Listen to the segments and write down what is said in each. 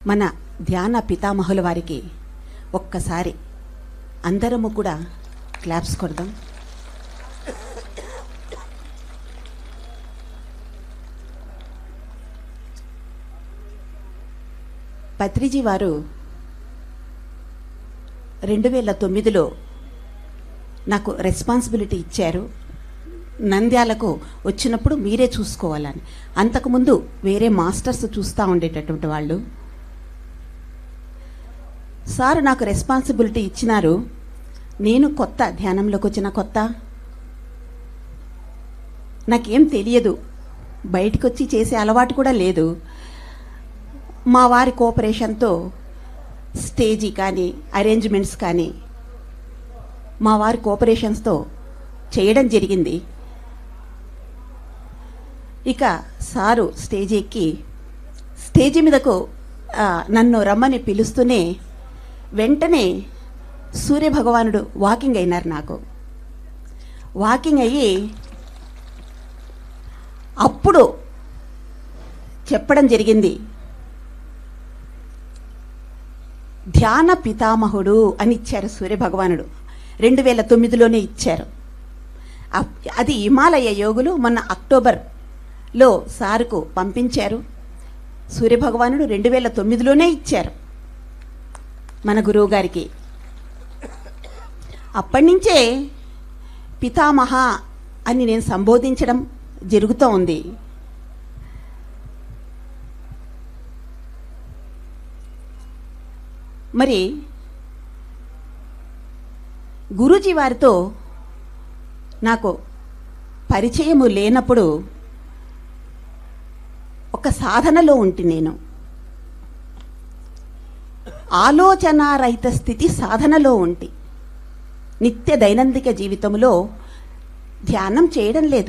మన ధ్యాన పితామహుల వారికి ఒక్కసారి అందరము కూడా క్లాప్స్ కొడదాం పత్రిజీ వారు రెండు వేల తొమ్మిదిలో నాకు రెస్పాన్సిబిలిటీ ఇచ్చారు నంద్యాలకు వచ్చినప్పుడు మీరే చూసుకోవాలని అంతకుముందు వేరే మాస్టర్స్ చూస్తూ ఉండేటటువంటి వాళ్ళు సార్ నాకు రెస్పాన్సిబిలిటీ ఇచ్చినారు నేను కొత్త ధ్యానంలోకి వచ్చిన కొత్త నాకేం తెలియదు బయటికి వచ్చి చేసే అలవాటు కూడా లేదు మా వారి కోఆపరేషన్తో స్టేజీ కానీ అరేంజ్మెంట్స్ కానీ మా వారి కోఆపరేషన్స్తో చేయడం జరిగింది ఇక సారు స్టేజ్ ఎక్కి స్టేజి మీదకు ఆ, నన్ను రమ్మని పిలుస్తూనే వెంటనే సూర్యభగవానుడు వాకింగ్ అయినారు నాకు వాకింగ్ అయ్యి అప్పుడు చెప్పడం జరిగింది ధ్యాన పితామహుడు అని ఇచ్చారు సూర్యభగవానుడు రెండు వేల తొమ్మిదిలోనే ఇచ్చారు అప్- అది హిమాలయ యోగులు మొన్న అక్టోబర్లో సారుకు పంపించారు సూర్యభగవానుడు రెండు వేల తొమ్మిదిలోనే ఇచ్చారు మన గురువు గారికి అప్పటి నుంచే పితామహ అని నేను సంబోధించడం జరుగుతూ ఉంది మరి గురూజీ వారితో నాకు పరిచయము లేనప్పుడు ఒక సాధనలో ఉంటి నేను ఆలోచనారహిత స్థితి సాధనలో ఉంటి నిత్య దైనందిక జీవితంలో ధ్యానం చేయడం లేదు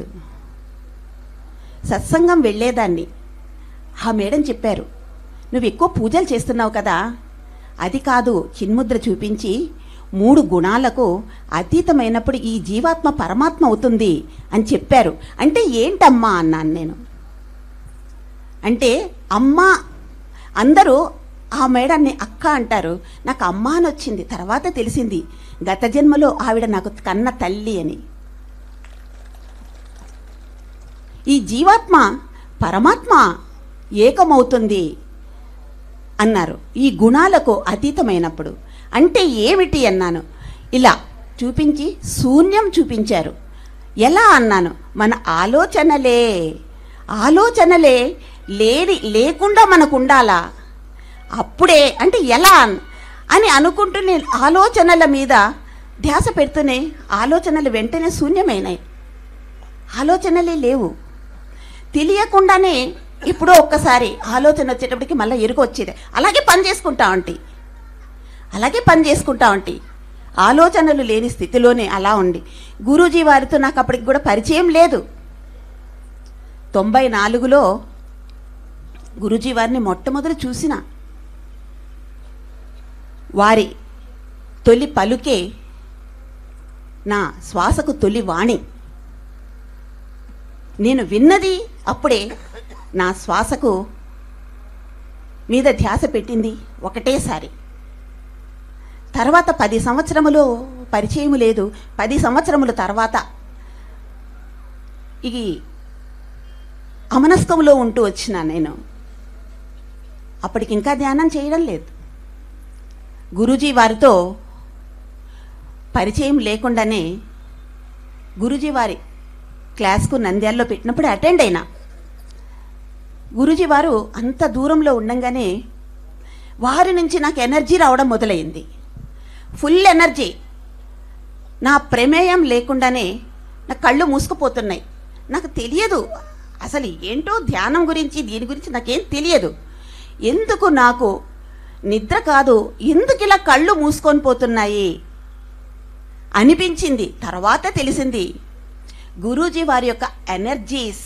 సత్సంగం వెళ్ళేదాన్ని ఆ మేడం చెప్పారు నువ్వు ఎక్కువ పూజలు చేస్తున్నావు కదా అది కాదు చిన్ముద్ర చూపించి మూడు గుణాలకు అతీతమైనప్పుడు ఈ జీవాత్మ పరమాత్మ అవుతుంది అని చెప్పారు అంటే ఏంటమ్మా అన్నాను నేను అంటే అమ్మ అందరూ ఆ మేడాన్ని అక్క అంటారు నాకు అమ్మ అని వచ్చింది తర్వాత తెలిసింది గత జన్మలో ఆవిడ నాకు కన్న తల్లి అని ఈ జీవాత్మ పరమాత్మ ఏకమవుతుంది అన్నారు ఈ గుణాలకు అతీతమైనప్పుడు అంటే ఏమిటి అన్నాను ఇలా చూపించి శూన్యం చూపించారు ఎలా అన్నాను మన ఆలోచనలే ఆలోచనలే లేని లేకుండా మనకు ఉండాలా అప్పుడే అంటే ఎలా అన్- అని అనుకుంటూ నేను ఆలోచనల మీద ధ్యాస పెడుతూనే ఆలోచనలు వెంటనే శూన్యమైనాయి ఆలోచనలే లేవు తెలియకుండానే ఇప్పుడు ఒక్కసారి ఆలోచన వచ్చేటప్పటికి మళ్ళీ ఎరుక వచ్చేది అలాగే పని చేసుకుంటా ఉంటి అలాగే పని చేసుకుంటా ఉంటి ఆలోచనలు లేని స్థితిలోనే అలా ఉండి గురూజీ వారితో నాకు అప్పటికి కూడా పరిచయం లేదు తొంభై నాలుగులో గురూజీ వారిని మొట్టమొదటి చూసిన వారి తొలి పలుకే నా శ్వాసకు తొలి వాణి నేను విన్నది అప్పుడే నా శ్వాసకు మీద ధ్యాస పెట్టింది ఒకటేసారి తర్వాత పది సంవత్సరములు పరిచయం లేదు పది సంవత్సరముల తర్వాత ఈ అమనస్కంలో ఉంటూ వచ్చిన నేను అప్పటికి ఇంకా ధ్యానం చేయడం లేదు గురూజీ వారితో పరిచయం లేకుండానే గురూజీ వారి క్లాస్కు నంద్యాలలో పెట్టినప్పుడు అటెండ్ అయినా గురూజీ వారు అంత దూరంలో ఉండంగానే వారి నుంచి నాకు ఎనర్జీ రావడం మొదలైంది ఫుల్ ఎనర్జీ నా ప్రమేయం లేకుండానే నా కళ్ళు మూసుకుపోతున్నాయి నాకు తెలియదు అసలు ఏంటో ధ్యానం గురించి దీని గురించి నాకేం తెలియదు ఎందుకు నాకు నిద్ర కాదు ఎందుకు ఇలా కళ్ళు మూసుకొని పోతున్నాయి అనిపించింది తర్వాత తెలిసింది గురూజీ వారి యొక్క ఎనర్జీస్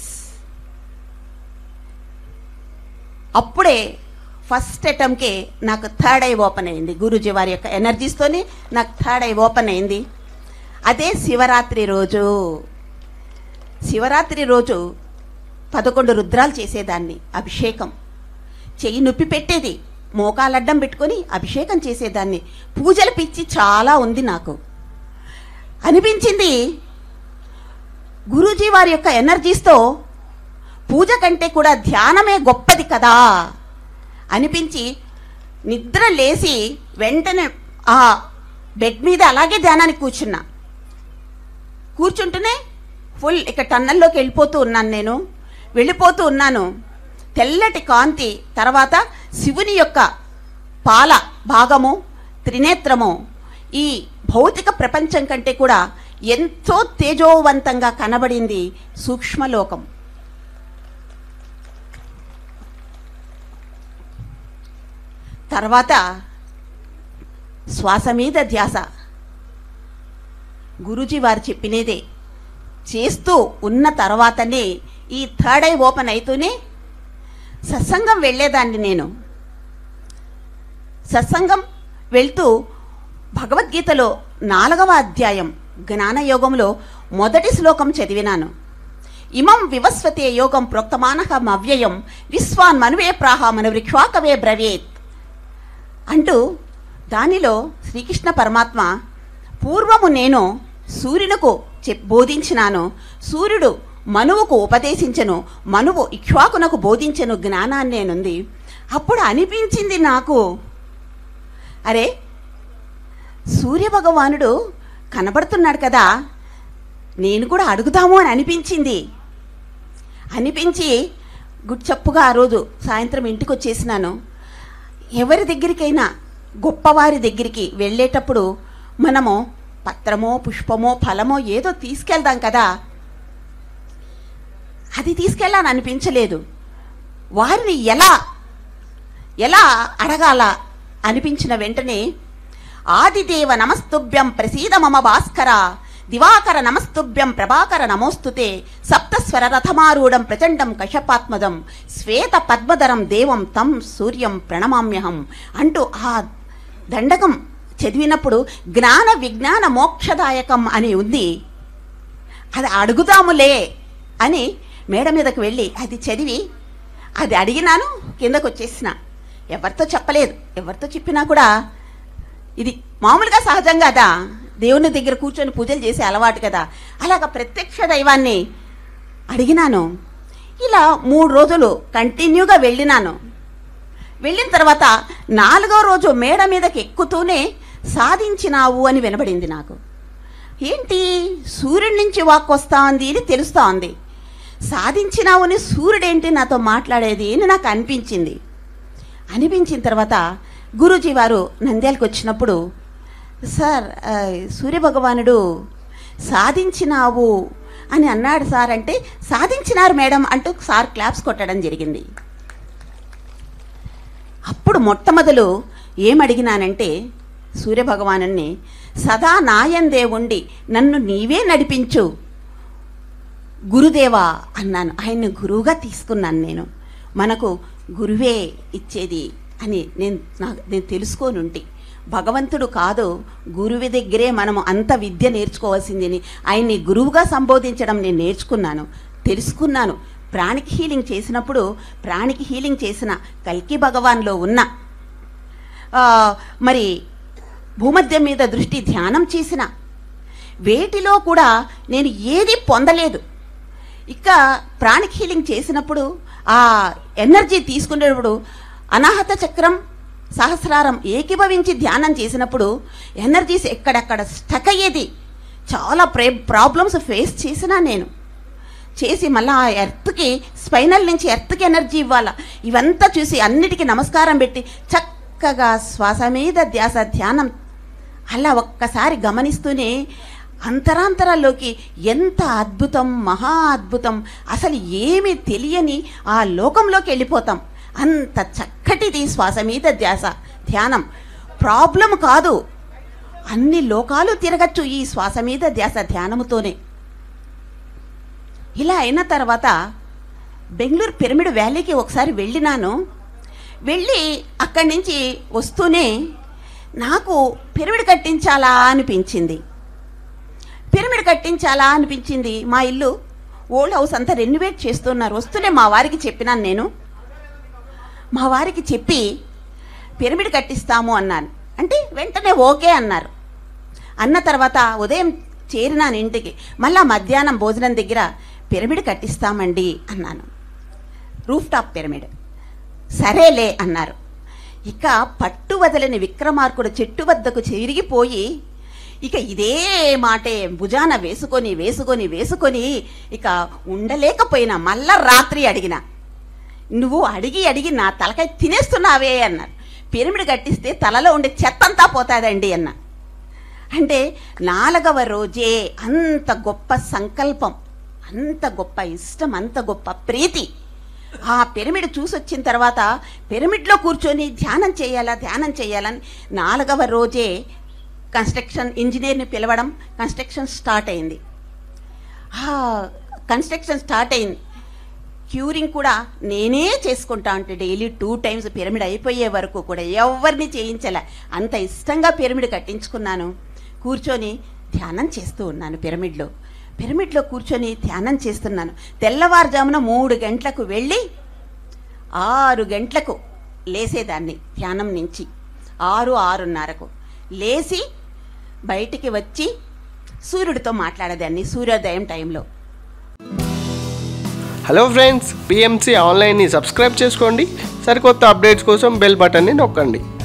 అప్పుడే ఫస్ట్ అటెంప్ట్కే నాకు థర్డ్ ఐ ఓపెన్ అయింది గురూజీ వారి యొక్క ఎనర్జీస్తోనే నాకు థర్డ్ ఐ ఓపెన్ అయింది అదే శివరాత్రి రోజు శివరాత్రి రోజు పదకొండు రుద్రాలు చేసేదాన్ని అభిషేకం చెయ్యి నొప్పి పెట్టేది మోకాలడ్డం పెట్టుకొని అభిషేకం చేసేదాన్ని పూజల పిచ్చి చాలా ఉంది నాకు అనిపించింది గురూజీ వారి యొక్క ఎనర్జీస్తో పూజ కంటే కూడా ధ్యానమే గొప్పది కదా అనిపించి నిద్ర లేచి వెంటనే ఆ బెడ్ మీద అలాగే ధ్యానానికి కూర్చున్నా కూర్చుంటూనే ఫుల్ ఇక టన్నల్లోకి వెళ్ళిపోతూ ఉన్నాను నేను వెళ్ళిపోతూ ఉన్నాను తెల్లటి కాంతి తర్వాత శివుని యొక్క పాల భాగము త్రినేత్రము ఈ భౌతిక ప్రపంచం కంటే కూడా ఎంతో తేజోవంతంగా కనబడింది సూక్ష్మలోకం తర్వాత శ్వాస మీద ధ్యాస గురూజీ వారు చెప్పినదే చేస్తూ ఉన్న తర్వాతనే ఈ థర్డ్ ఐ ఓపెన్ అవుతూనే సత్సంగం వెళ్ళేదాన్ని నేను సత్సంగం వెళ్తూ భగవద్గీతలో నాలుగవ అధ్యాయం జ్ఞానయోగంలో మొదటి శ్లోకం చదివినాను ఇమం వివస్వతే యోగం ప్రోక్తమానహం అవ్యయం విశ్వాన్ మనువే ప్రాహ మనువృక్షాకవే బ్రవేత్ అంటూ దానిలో శ్రీకృష్ణ పరమాత్మ పూర్వము నేను సూర్యునకు చెప్ బోధించినాను సూర్యుడు మనువుకు ఉపదేశించెను మనువు ఇక్ష్వాకునకు బోధించెను జ్ఞానాన్ని నేనుంది అప్పుడు అనిపించింది నాకు అరే సూర్యభగవానుడు కనబడుతున్నాడు కదా నేను కూడా అడుగుదాము అని అనిపించింది అనిపించి గుడ్చప్పుగా ఆ రోజు సాయంత్రం ఇంటికి వచ్చేసినాను ఎవరి దగ్గరికైనా గొప్పవారి దగ్గరికి వెళ్ళేటప్పుడు మనము పత్రమో పుష్పమో ఫలమో ఏదో తీసుకెళ్దాం కదా అది తీసుకెళ్ళాలని అనిపించలేదు వారిని ఎలా ఎలా అడగాల అనిపించిన వెంటనే ఆదిదేవ నమస్తుభ్యం ప్రసీద మమ భాస్కర దివాకర నమస్తుభ్యం ప్రభాకర నమోస్తుతే సప్తస్వర రథమారూఢం ప్రచండం కశపాత్మదం శ్వేత పద్మధరం దేవం తం సూర్యం ప్రణమామ్యహం అంటూ ఆ దండకం చదివినప్పుడు జ్ఞాన విజ్ఞాన మోక్షదాయకం అని ఉంది అది అడుగుదాములే అని మేడ మీదకు వెళ్ళి అది చదివి అది అడిగినాను కిందకు వచ్చేసిన ఎవరితో చెప్పలేదు ఎవరితో చెప్పినా కూడా ఇది మామూలుగా సహజంగా కదా దేవుని దగ్గర కూర్చొని పూజలు చేసే అలవాటు కదా అలాగ ప్రత్యక్ష దైవాన్ని అడిగినాను ఇలా మూడు రోజులు కంటిన్యూగా వెళ్ళినాను వెళ్ళిన తర్వాత నాలుగో రోజు మేడ మీదకి ఎక్కుతూనే సాధించినావు అని వినబడింది నాకు ఏంటి సూర్యుడి నుంచి వాక్ వస్తా ఉంది అని తెలుస్తా ఉంది సాధించినావు అని సూర్యుడేంటి నాతో మాట్లాడేది అని నాకు అనిపించింది అనిపించిన తర్వాత గురూజీ వారు నంద్యాలకు వచ్చినప్పుడు సార్ ఆ, సూర్యభగవానుడు సాధించినావు అని అన్నాడు సార్ అంటే సాధించినారు మేడం అంటూ సార్ క్లాప్స్ కొట్టడం జరిగింది అప్పుడు మొట్టమొదలు ఏమడిగినానంటే సూర్యభగవానుణ్ణి సదా నాయందే ఉండి నన్ను నీవే నడిపించు గురుదేవా అన్నాను ఆయన్ని గురువుగా తీసుకున్నాను నేను మనకు గురువే ఇచ్చేది అని నేను నాకు నేను తెలుసుకొని ఉంటి భగవంతుడు కాదు గురువు దగ్గరే మనము అంత విద్య నేర్చుకోవాల్సిందని ఆయన్ని గురువుగా సంబోధించడం నేను నేర్చుకున్నాను తెలుసుకున్నాను ప్రాణికి హీలింగ్ చేసినప్పుడు ప్రాణికి హీలింగ్ చేసిన కల్కి భగవాన్లో ఉన్న ఆ, మరి భూమధ్యం మీద దృష్టి ధ్యానం చేసిన వేటిలో కూడా నేను ఏది పొందలేదు ఇక ప్రాణిక్ హీలింగ్ చేసినప్పుడు ఆ ఎనర్జీ తీసుకునేటప్పుడు అనాహత చక్రం సహస్రారం ఏకీభవించి ధ్యానం చేసినప్పుడు ఎనర్జీస్ ఎక్కడెక్కడ స్టక్ అయ్యేది చాలా ప్రే ప్రాబ్లమ్స్ ఫేస్ చేసినా నేను చేసి మళ్ళీ ఆ ఎర్త్కి స్పైనల్ నుంచి ఎర్త్కి ఎనర్జీ ఇవ్వాలా ఇవంతా చూసి అన్నిటికీ నమస్కారం పెట్టి చక్కగా శ్వాస మీద ధ్యాస ధ్యానం అలా ఒక్కసారి గమనిస్తూనే అంతరాంతరాల్లోకి ఎంత అద్భుతం మహా అద్భుతం అసలు ఏమీ తెలియని ఆ లోకంలోకి వెళ్ళిపోతాం అంత చక్కటిది శ్వాస మీద ధ్యాస ధ్యానం ప్రాబ్లం కాదు అన్ని లోకాలు తిరగచ్చు ఈ శ్వాస మీద ధ్యాస ధ్యానముతోనే ఇలా అయిన తర్వాత బెంగళూరు పిరమిడ్ వ్యాలీకి ఒకసారి వెళ్ళినాను వెళ్ళి అక్కడి నుంచి వస్తూనే నాకు పిరమిడ్ కట్టించాలా అనిపించింది పిరమిడ్ కట్టించాలా అనిపించింది మా ఇల్లు ఓల్డ్ హౌస్ అంతా రెన్యువేట్ చేస్తున్నారు వస్తూనే మా వారికి చెప్పినాను నేను మా వారికి చెప్పి పిరమిడ్ కట్టిస్తాము అన్నాను అంటే వెంటనే ఓకే అన్నారు అన్న తర్వాత ఉదయం చేరినాను ఇంటికి మళ్ళా మధ్యాహ్నం భోజనం దగ్గర పిరమిడ్ కట్టిస్తామండి అన్నాను రూఫ్ టాప్ పిరమిడ్ సరేలే అన్నారు ఇక పట్టు వదలని విక్రమార్కుడు చెట్టు వద్దకు చెరిగిపోయి ఇక ఇదే మాటే భుజాన వేసుకొని వేసుకొని వేసుకొని ఇక ఉండలేకపోయినా మళ్ళా రాత్రి అడిగిన నువ్వు అడిగి అడిగి నా తలకాయ తినేస్తున్నావే అన్నారు పిరమిడ్ కట్టిస్తే తలలో ఉండే చెత్తంతా పోతాదండి అన్న అంటే నాలుగవ రోజే అంత గొప్ప సంకల్పం అంత గొప్ప ఇష్టం అంత గొప్ప ప్రీతి ఆ పిరమిడ్ చూసొచ్చిన తర్వాత పిరమిడ్లో కూర్చొని ధ్యానం చేయాలా ధ్యానం చేయాలని నాలుగవ రోజే కన్స్ట్రక్షన్ ఇంజనీర్ని పిలవడం కన్స్ట్రక్షన్ స్టార్ట్ అయింది ఆ కన్స్ట్రక్షన్ స్టార్ట్ అయింది క్యూరింగ్ కూడా నేనే చేసుకుంటా అంటే డైలీ టూ టైమ్స్ పిరమిడ్ అయిపోయే వరకు కూడా ఎవరిని చేయించలే అంత ఇష్టంగా పిరమిడ్ కట్టించుకున్నాను కూర్చొని ధ్యానం చేస్తూ ఉన్నాను పిరమిడ్లో పిరమిడ్లో కూర్చొని ధ్యానం చేస్తున్నాను తెల్లవారుజామున మూడు గంటలకు వెళ్ళి ఆరు గంటలకు లేసేదాన్ని ధ్యానం నుంచి ఆరు ఆరున్నరకు లేచి బయటికి వచ్చి సూర్యుడితో మాట్లాడేదాన్ని సూర్యోదయం టైంలో హలో ఫ్రెండ్స్ పిఎంసి ఆన్లైన్ని సబ్స్క్రైబ్ చేసుకోండి సరికొత్త అప్డేట్స్ కోసం బెల్ బటన్ని నొక్కండి